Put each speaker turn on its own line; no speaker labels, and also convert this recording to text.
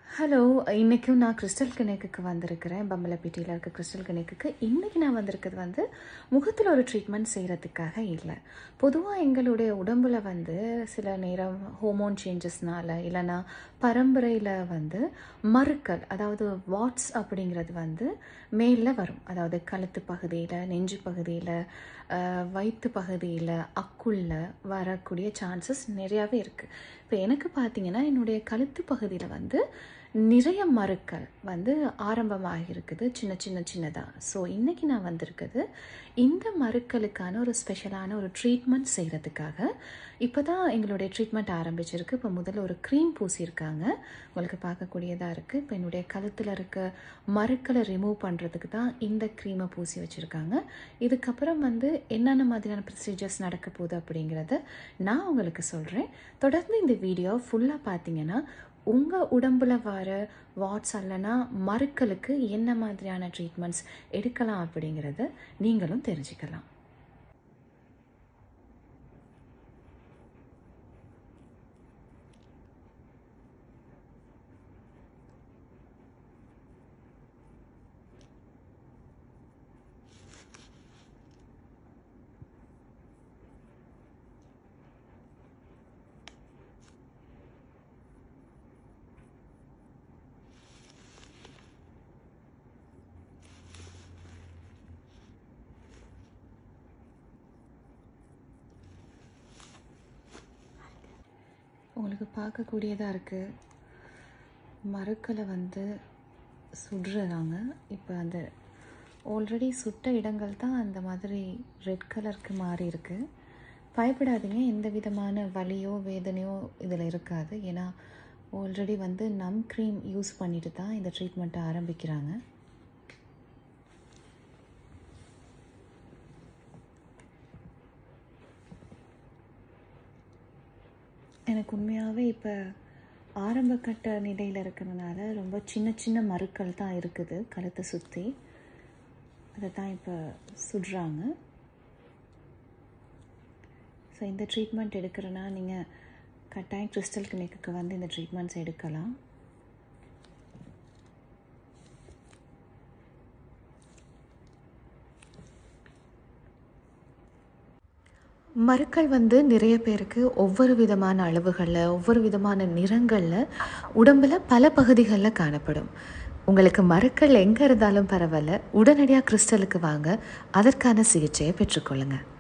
hello இன்றைக்கும் நான் crystal கிணக்குக்கு வந்திருக்கிறேன் பம்பலப்பேட்டையில் இருக்க கிறிஸ்டல் கிணக்குக்கு இன்றைக்கி நான் வந்திருக்கிறது வந்து முகத்தில் ஒரு ட்ரீட்மெண்ட் செய்கிறதுக்காக இல்லை பொதுவாக எங்களுடைய உடம்புல வந்து சில நேரம் ஹோமோன் சேஞ்சஸ்னால இல்லைன்னா பரம்பரையில் வந்து மறுக்கல் அதாவது வாட்ஸ் அப்படிங்கிறது வந்து மேலே வரும் அதாவது கழுத்து பகுதியில் நெஞ்சு பகுதியில் வயிற்று பகுதியில் அக்குள்ள வரக்கூடிய சான்சஸ் நிறையாவே இருக்குது இப்போ எனக்கு பார்த்தீங்கன்னா என்னுடைய கழுத்து பகுதியில் வந்து நிறைய மருக்கள் வந்து ஆரம்பமாக இருக்குது சின்ன சின்ன சின்னதாக ஸோ இன்றைக்கி நான் வந்திருக்குது இந்த மருக்களுக்கான ஒரு ஸ்பெஷலான ஒரு ட்ரீட்மெண்ட் செய்கிறதுக்காக இப்போ தான் எங்களுடைய ட்ரீட்மெண்ட் ஆரம்பிச்சிருக்கு இப்போ முதல்ல ஒரு க்ரீம் பூசியிருக்காங்க உங்களுக்கு பார்க்கக்கூடியதாக இருக்குது இப்போ என்னுடைய கழுத்தில் இருக்க மருக்களை ரிமூவ் பண்ணுறதுக்கு தான் இந்த க்ரீமை பூசி வச்சுருக்காங்க இதுக்கப்புறம் வந்து என்னென்ன மாதிரியான ப்ரொசீஜர்ஸ் நடக்க போகுது அப்படிங்கிறத நான் உங்களுக்கு சொல்கிறேன் தொடர்ந்து இந்த வீடியோ ஃபுல்லாக பார்த்தீங்கன்னா உங்கள் உடம்புல வர வாட்ஸ் அல்லனா மருக்களுக்கு என்ன மாதிரியான ட்ரீட்மெண்ட்ஸ் எடுக்கலாம் அப்படிங்கிறத நீங்களும் தெரிஞ்சுக்கலாம் உங்களுக்கு பார்க்கக்கூடியதாக இருக்குது மருக்களை வந்து சுடுறாங்க இப்போ அந்த ஆல்ரெடி சுட்ட இடங்கள் தான் அந்த மாதிரி ரெட் கலருக்கு மாறி இருக்கு பயப்படாதீங்க எந்த விதமான வலியோ வேதனையோ இதில் இருக்காது ஏன்னா ஆல்ரெடி வந்து நம் க்ரீம் யூஸ் பண்ணிட்டு தான் இந்த ட்ரீட்மெண்ட்டை ஆரம்பிக்கிறாங்க எனக்கு உண்மையாகவே இப்போ ஆரம்ப கட்ட நிலையில் இருக்கிறதுனால ரொம்ப சின்ன சின்ன மருக்கள் தான் இருக்குது கழுத்தை சுற்றி அதை தான் இப்போ சுடுறாங்க ஸோ இந்த ட்ரீட்மெண்ட் எடுக்கிறனா நீங்கள் கட்டாயம் கிறிஸ்டல் கிளினிக்கு வந்து இந்த ட்ரீட்மெண்ட்ஸ் எடுக்கலாம் மருக்கள் வந்து நிறைய பேருக்கு ஒவ்வொரு விதமான அளவுகளில் ஒவ்வொரு விதமான நிறங்களில் உடம்பில் பல பகுதிகளில் காணப்படும் உங்களுக்கு மருக்கள் எங்கே இருந்தாலும் பரவாயில்ல உடனடியாக கிறிஸ்டலுக்கு வாங்க அதற்கான சிகிச்சையை பெற்றுக்கொள்ளுங்கள்